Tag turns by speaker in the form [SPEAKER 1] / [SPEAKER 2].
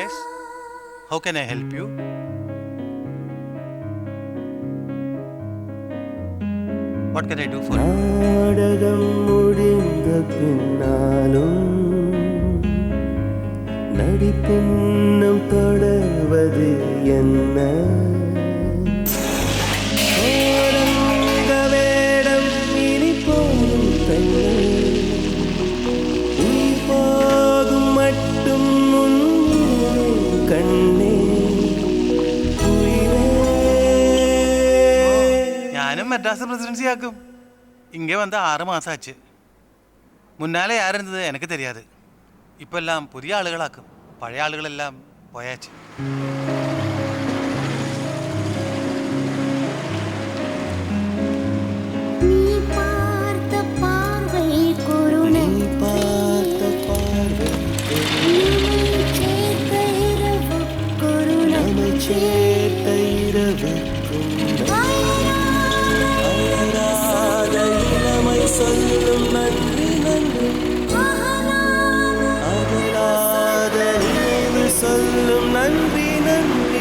[SPEAKER 1] guys. How can I help you? What can I do for you?
[SPEAKER 2] நாடகம் முடிந்த பின்னாலும் நடிப்பின்னும் தொடர்வது என்ன ஓரங்க வேடம் இனி போகும் பெண்ணே உயிர் போகும் மட்டும் உன் கண்ணே உயிரே
[SPEAKER 1] ഞാനും മദ്രാസ് പ്രസിഡൻസി ആക്കും இங்கே வந்து ஆறு மாதம் ஆச்சு முன்னாலே யார் இருந்தது எனக்கு தெரியாது இப்பெல்லாம் புதிய ஆளுகளாக்கும் பழைய ஆளுகளெல்லாம் போயாச்சு
[SPEAKER 3] நீ பார்த்த பார்வை குருணை
[SPEAKER 2] நீ பார்த்த பார்வை
[SPEAKER 3] சேர்த்த இரவு குருணை
[SPEAKER 2] நம்மை சேர்த்த இரவுக்கும் அயராத இளமை சொல்லும் நன்றி நன்றி அகலாத நினைவு சொல்லும் நன்றி நன்றி